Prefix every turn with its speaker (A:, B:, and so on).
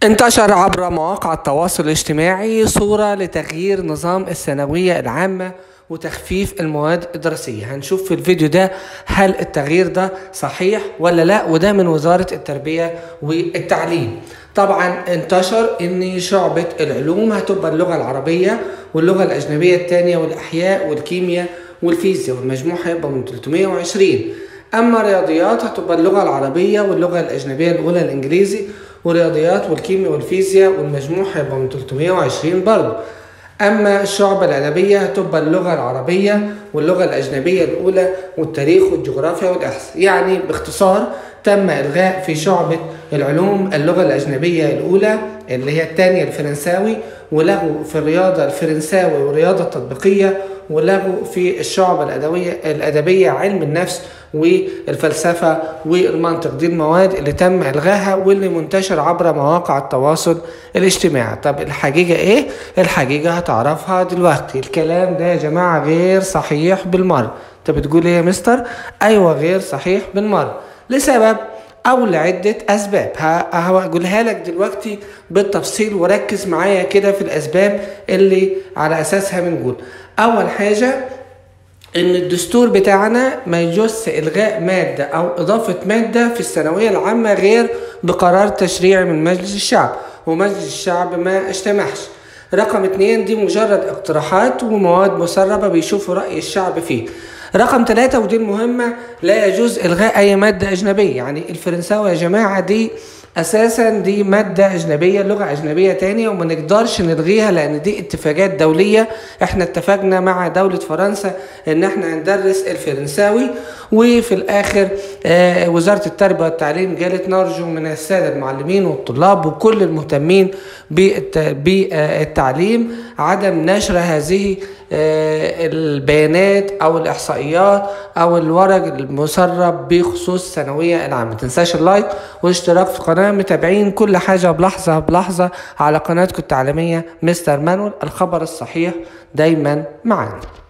A: انتشر عبر مواقع التواصل الاجتماعي صورة لتغيير نظام الثانوية العامة وتخفيف المواد الدراسية هنشوف في الفيديو ده هل التغيير ده صحيح ولا لا وده من وزارة التربية والتعليم طبعا انتشر ان شعبة العلوم هتبقى اللغة العربية واللغة الأجنبية الثانية والأحياء والكيمياء والفيزياء والمجموع هيبقى من 320 أما رياضيات هتبقى اللغة العربية واللغة الأجنبية الأولى الإنجليزي ورياضيات والكيمياء والفيزياء والمجموع هيبقى من 320 برضه أما الشعبة الأدبية هتبقى اللغة العربية واللغة الأجنبية الأولى والتاريخ والجغرافيا والإحصاء يعني باختصار تم إلغاء في شعبة العلوم اللغة الأجنبية الأولى اللي هي الثانية الفرنساوي ولغوا في الرياضة الفرنساوي والرياضة التطبيقية ولغوا في الشعب الأدبية الأدبية علم النفس والفلسفة والمنطق دي المواد اللي تم إلغاها واللي منتشر عبر مواقع التواصل الاجتماعي طب الحقيقة إيه؟ الحقيقة هتعرفها دلوقتي الكلام ده يا جماعة غير صحيح بالمرة أنت بتقول إيه يا مستر؟ أيوة غير صحيح بالمرة لسبب او لعدة اسباب هقولها لك دلوقتي بالتفصيل وركز معايا كده في الاسباب اللي على اساسها بنقول اول حاجة ان الدستور بتاعنا ما يجوز الغاء مادة او اضافة مادة في الثانوية العامة غير بقرار تشريعي من مجلس الشعب ومجلس الشعب ما اجتمعش رقم اتنين دي مجرد اقتراحات ومواد مسربة بيشوفوا رأي الشعب فيه رقم ثلاثة ودي المهمة لا يجوز إلغاء أي مادة أجنبية يعني الفرنساوي يا جماعة دي اساسا دي ماده اجنبيه لغه اجنبيه تانية وما نقدرش نلغيها لان دي اتفاقات دوليه احنا اتفقنا مع دوله فرنسا ان احنا هندرس الفرنساوي وفي الاخر آه وزاره التربيه والتعليم قالت نرجو من الساده المعلمين والطلاب وكل المهتمين بالتعليم عدم نشر هذه آه البيانات او الاحصائيات او الورق المسرب بخصوص الثانويه العامه ما تنساش اللايك والاشتراك في القناه متابعين كل حاجه بلحظه بلحظه على قناتكم التعليميه مستر مانويل الخبر الصحيح دايما معانا